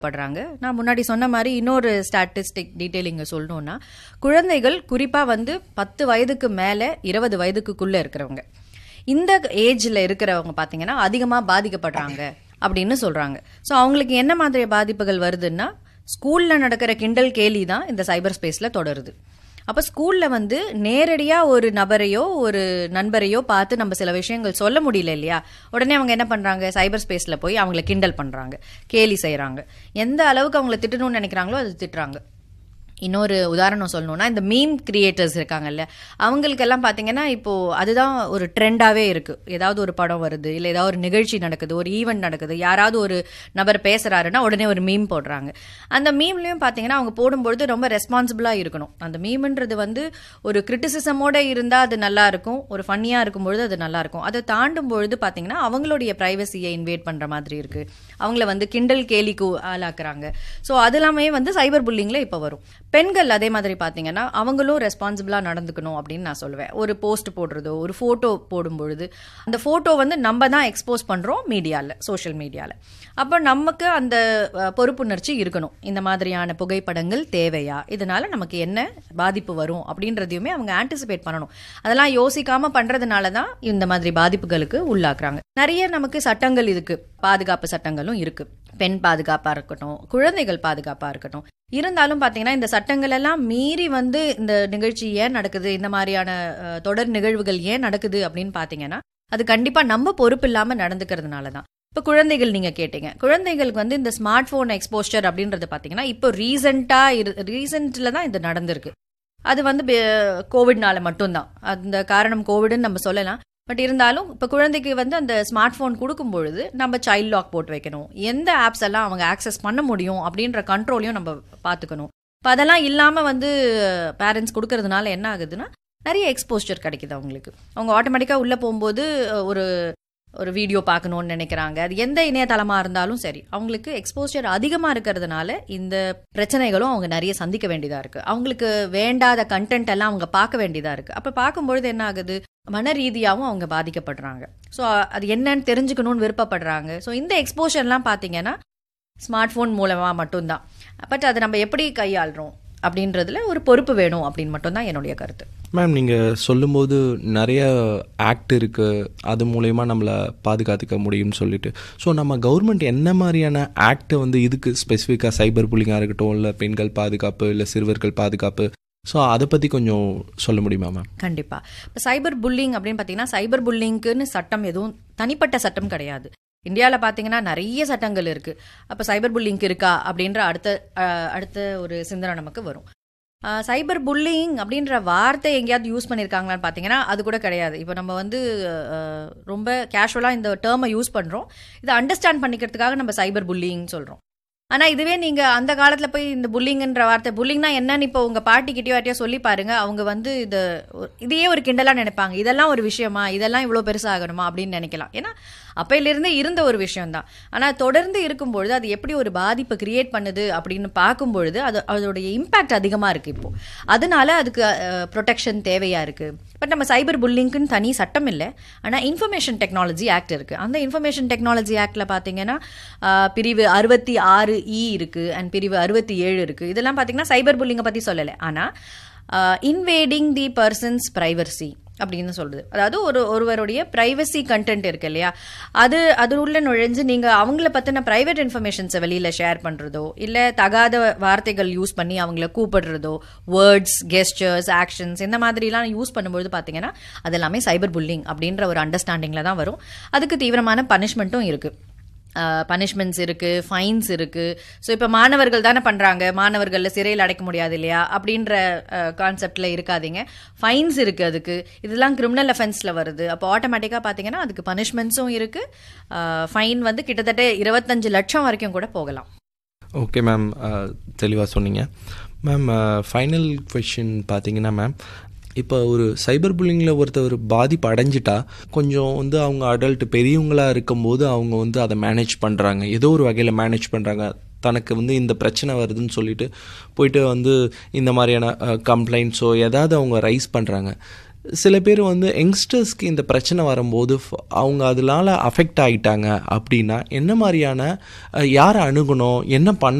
படுறாங்க நான் முன்னாடி சொன்ன மாதிரி இன்னொரு ஸ்டாட்டிஸ்டிக் டீட்டெயில் இங்க சொல்லணும்னா குழந்தைகள் குறிப்பா வந்து பத்து வயதுக்கு மேல இருபது வயதுக்குள்ள இருக்கிறவங்க இந்த ஏஜ்ல இருக்கிறவங்க பாத்தீங்கன்னா அதிகமா பாதிக்கப்படுறாங்க அப்படின்னு சொல்றாங்க ஸோ அவங்களுக்கு என்ன மாதிரி பாதிப்புகள் வருதுன்னா ஸ்கூல்ல நடக்கிற கிண்டல் கேலி தான் இந்த சைபர் ஸ்பேஸ்ல தொடருது அப்ப ஸ்கூல்ல வந்து நேரடியா ஒரு நபரையோ ஒரு நண்பரையோ பார்த்து நம்ம சில விஷயங்கள் சொல்ல முடியல இல்லையா உடனே அவங்க என்ன பண்றாங்க சைபர் ஸ்பேஸ்ல போய் அவங்கள கிண்டல் பண்றாங்க கேலி செய்றாங்க எந்த அளவுக்கு அவங்கள திட்டணும்னு நினைக்கிறாங்களோ அது திட்டுறாங்க இன்னொரு உதாரணம் சொல்லணும்னா இந்த மீம் கிரியேட்டர்ஸ் இருக்காங்கல்ல அவங்களுக்கெல்லாம் பார்த்தீங்கன்னா இப்போ அதுதான் ஒரு ட்ரெண்டாவே இருக்கு ஏதாவது ஒரு படம் வருது இல்லை ஏதாவது ஒரு நிகழ்ச்சி நடக்குது ஒரு ஈவெண்ட் நடக்குது யாராவது ஒரு நபர் பேசுறாருன்னா உடனே ஒரு மீம் போடுறாங்க அந்த மீம்லயும் பார்த்தீங்கன்னா அவங்க போடும்பொழுது ரொம்ப ரெஸ்பான்சிபிளா இருக்கணும் அந்த மீம்ன்றது வந்து ஒரு கிரிட்டிசிசமோட இருந்தா அது நல்லா இருக்கும் ஒரு ஃபன்னியா இருக்கும் பொழுது அது நல்லா இருக்கும் அதை தாண்டும் பொழுது பார்த்தீங்கன்னா அவங்களுடைய பிரைவசியை இன்வேட் பண்ற மாதிரி இருக்கு அவங்கள வந்து கிண்டல் கேலிக்கு ஆளாக்குறாங்க ஸோ அது எல்லாமே வந்து சைபர் புல்லிங்ல இப்போ வரும் பெண்கள் அதே மாதிரி பார்த்தீங்கன்னா அவங்களும் ரெஸ்பான்சிபிளாக நடந்துக்கணும் அப்படின்னு நான் சொல்லுவேன் ஒரு போஸ்ட் போடுறதோ ஒரு ஃபோட்டோ போடும் பொழுது அந்த ஃபோட்டோ வந்து நம்ம தான் எக்ஸ்போஸ் பண்ணுறோம் மீடியாவில் சோஷியல் மீடியாவில் அப்போ நமக்கு அந்த அஹ், பொறுப்புணர்ச்சி இருக்கணும் இந்த மாதிரியான புகைப்படங்கள் தேவையா இதனால நமக்கு என்ன பாதிப்பு வரும் அப்படின்றதையுமே அவங்க ஆன்டிசிபேட் பண்ணணும் அதெல்லாம் யோசிக்காம பண்றதுனால தான் இந்த மாதிரி பாதிப்புகளுக்கு உள்ளாக்குறாங்க நிறைய நமக்கு சட்டங்கள் இருக்கு பாதுகாப்பு சட்டங்களும் இருக்கு பெண் பாதுகாப்பா இருக்கட்டும் குழந்தைகள் பாதுகாப்பா இருக்கட்டும் இருந்தாலும் பாத்தீங்கன்னா இந்த சட்டங்கள் எல்லாம் மீறி வந்து இந்த நிகழ்ச்சி ஏன் நடக்குது இந்த மாதிரியான அஹ், தொடர் நிகழ்வுகள் ஏன் நடக்குது அப்படின்னு பாத்தீங்கன்னா அது கண்டிப்பா நம்ம பொறுப்பு இல்லாம நடந்துக்கிறதுனால தான் இப்போ குழந்தைகள் நீங்க கேட்டீங்க குழந்தைகளுக்கு வந்து இந்த ஸ்மார்ட் போன் எக்ஸ்போஸ்டர் அப்படின்றது பாத்தீங்கன்னா இப்போ ரீசெண்டா ரீசெண்ட்ல தான் இது நடந்திருக்கு அது வந்து பே- கோவிட்னால மட்டும்தான் அந்த காரணம் கோவிட்னு நம்ம சொல்லலாம் பட் இருந்தாலும் இப்போ குழந்தைக்கு வந்து அந்த ஸ்மார்ட் ஃபோன் கொடுக்கும் பொழுது நம்ம சைல்ட் லாக் போட்டு வைக்கணும் எந்த ஆப்ஸ் எல்லாம் அவங்க ஆக்சஸ் பண்ண முடியும் அப்படின்ற கண்ட்ரோலையும் நம்ம பார்த்துக்கணும் இப்போ அதெல்லாம் இல்லாமல் வந்து பேரண்ட்ஸ் கொடுக்கறதுனால என்ன ஆகுதுன்னா நிறைய எக்ஸ்போஸ்டர் கிடைக்குது அவங்களுக்கு அவங்க ஆட்டோமேட்டிக்காக உள்ளே போகும்போது அஹ், ஒரு ஒரு வீடியோ பார்க்கணும்னு நினைக்கிறாங்க அது எந்த இணையதளமா இருந்தாலும் சரி அவங்களுக்கு எக்ஸ்போஸ்டர் அதிகமா இருக்கிறதுனால இந்த பிரச்சனைகளும் அவங்க நிறைய சந்திக்க வேண்டியதா இருக்கு அவங்களுக்கு வேண்டாத கண்டென்ட் எல்லாம் அவங்க பார்க்க வேண்டியதா இருக்கு அப்ப பார்க்கும்பொழுது என்ன ஆகுது மன ரீதியாகவும் அவங்க பாதிக்கப்படுறாங்க ஸோ அது என்னன்னு தெரிஞ்சுக்கணும்னு விருப்பப்படுறாங்க ஸோ இந்த எக்ஸ்போஷர்லாம் பார்த்தீங்கன்னா ஸ்மார்ட் ஃபோன் மூலமாக மட்டும்தான் பட் அதை நம்ம எப்படி கையாளுறோம் அப்படின்றதுல ஒரு பொறுப்பு வேணும் அப்படின்னு மட்டும்தான் என்னுடைய கருத்து மேம் நீங்கள் சொல்லும்போது நிறைய ஆக்ட் இருக்குது அது மூலயமா நம்மளை பாதுகாத்துக்க முடியும்னு சொல்லிட்டு ஸோ நம்ம கவர்மெண்ட் என்ன மாதிரியான ஆக்ட் வந்து இதுக்கு ஸ்பெசிஃபிக்காக சைபர் புல்லிங்காக இருக்கட்டும் இல்லை பெண்கள் பாதுகாப்பு இல்லை சிறுவர்கள் பாதுகாப்பு ஸோ அதை பற்றி கொஞ்சம் சொல்ல முடியுமா மேம் கண்டிப்பா இப்போ சைபர் புல்லிங் அப்படின்னு பார்த்தீங்கன்னா சைபர் புல்லிங்க்குன்னு சட்டம் எதுவும் தனிப்பட்ட சட்டம் கிடையாது இந்தியாவில் பார்த்தீங்கன்னா நிறைய சட்டங்கள் இருக்கு அப்போ சைபர் புல்லிங்க் இருக்கா அப்படின்ற அடுத்த அஹ், அடுத்த ஒரு சிந்தனை நமக்கு வரும் சைபர் புல்லிங் அப்படின்ற வார்த்தை எங்கேயாவது யூஸ் பண்ணியிருக்காங்களான்னு பார்த்தீங்கன்னா அது கூட கிடையாது இப்போ நம்ம வந்து அஹ், ரொம்ப கேஷுவலாக இந்த டேர்மை யூஸ் பண்ணுறோம் இதை அண்டர்ஸ்டாண்ட் பண்ணிக்கிறதுக்காக நம்ம சைபர் புல்லிங் சொல்கிறோம் ஆனா இதுவே நீங்க அந்த காலத்துல போய் இந்த புல்லிங்ன்ற வார்த்தை புல்லிங்னா என்னன்னு இப்போ உங்க பாட்டி கிட்டயோ யார்ட்டையோ சொல்லி பாருங்க அவங்க வந்து இது ஒரு- இதையே ஒரு கிண்டலா நினைப்பாங்க இதெல்லாம் ஒரு விஷயமா இதெல்லாம் இவ்வளவு பெருசாகணுமா அப்படின்னு நினைக்கலாம் ஏன்னா அப்பையிலிருந்தே இருந்த ஒரு விஷயம் தான் ஆனா தொடர்ந்து இருக்கும்பொழுது அது எப்படி ஒரு பாதிப்பை கிரியேட் பண்ணுது அப்படின்னு பார்க்கும்பொழுது அது அதோடைய இம்பாக்ட் அதிகமா இருக்கு இப்போ அதனால அதுக்கு ப்ரொடெக்ஷன் தேவையா இருக்கு பட் நம்ம சைபர் புல்லிங்க்குன்னு தனி சட்டம் இல்லை ஆனா இன்ஃபர்மேஷன் டெக்னாலஜி ஆக்ட் இருக்கு அந்த இன்ஃபர்மேஷன் டெக்னாலஜி ஆக்ட்ல பாத்தீங்கன்னா ஆஹ், பிரிவு அறுபத்தி ஆறு இ இருக்கு அண்ட் பிரிவு அறுபத்தி ஏழு இருக்கு இதெல்லாம் பாத்தீங்கன்னா சைபர் புல்லிங்கை பத்தி சொல்லலை ஆனா இன்வேடிங் தி பர்சன்ஸ் பிரைவசி அப்படின்னு சொல்றது அதாவது ஒரு ஒருவருடைய பிரைவசி கண்டென்ட் இருக்கு இல்லையா அது அது உள்ள நுழைஞ்சு நீங்க அவங்கள பத்தின பிரைவேட் இன்ஃபர்மேஷன்ஸை வெளியில ஷேர் பண்றதோ இல்ல தகாத வார்த்தைகள் யூஸ் பண்ணி அவங்கள கூப்பிடுறதோ வேர்ட்ஸ் கெஸ்டர்ஸ் ஆக்ஷன்ஸ் இந்த மாதிரிலாம் யூஸ் பண்ணும்போது பாத்தீங்கன்னா அது எல்லாமே சைபர் புல்லிங் அப்படின்ற ஒரு அண்டர்ஸ்டாண்டிங்ல தான் வரும் அதுக்கு தீவிரமான பனிஷ்மெண்ட்டும் இருக்கு பனிஷ்மெண்ட்ஸ் இருக்கு ஃபைன்ஸ் இருக்கு ஸோ இப்போ மாணவர்கள் தானே பண்றாங்க மாணவர்கள்ல சிறையில் அடைக்க முடியாது இல்லையா அப்படின்ற கான்செப்ட்ல இருக்காதீங்க ஃபைன்ஸ் இருக்கு அதுக்கு இதெல்லாம் கிரிமினல் அஃபென்ஸ்ல வருது அப்போ ஆட்டோமேட்டிக்காக பார்த்தீங்கன்னா அதுக்கு பனிஷ்மெண்ட்ஸும் இருக்கு ஃபைன் வந்து கிட்டத்தட்ட இருபத்தஞ்சு லட்சம் வரைக்கும் கூட போகலாம் ஓகே மேம் தெளிவாக சொன்னீங்க மேம் ஃபைனல் கொஷின் பார்த்தீங்கன்னா மேம் இப்போ ஒரு சைபர் புல்லிங்கில் ஒருத்தர் பாதிப்பு அடைஞ்சிட்டா கொஞ்சம் வந்து அவங்க அடல்ட் பெரியவங்களாக இருக்கும்போது அவங்க வந்து அதை மேனேஜ் பண்ணுறாங்க ஏதோ ஒரு வகையில் மேனேஜ் பண்ணுறாங்க தனக்கு வந்து இந்த பிரச்சனை வருதுன்னு சொல்லிட்டு போயிட்டு வந்து இந்த மாதிரியான கம்ப்ளைண்ட்ஸோ ஏதாவது அவங்க ரைஸ் பண்ணுறாங்க சில பேர் வந்து யங்ஸ்டர்ஸ்க்கு இந்த பிரச்சனை வரும்போது ஃப- அவங்க அதனால அஃபெக்ட் ஆகிட்டாங்க அப்படின்னா என்ன மாதிரியான அஹ், யாரை அணுகணும் என்ன பண்ண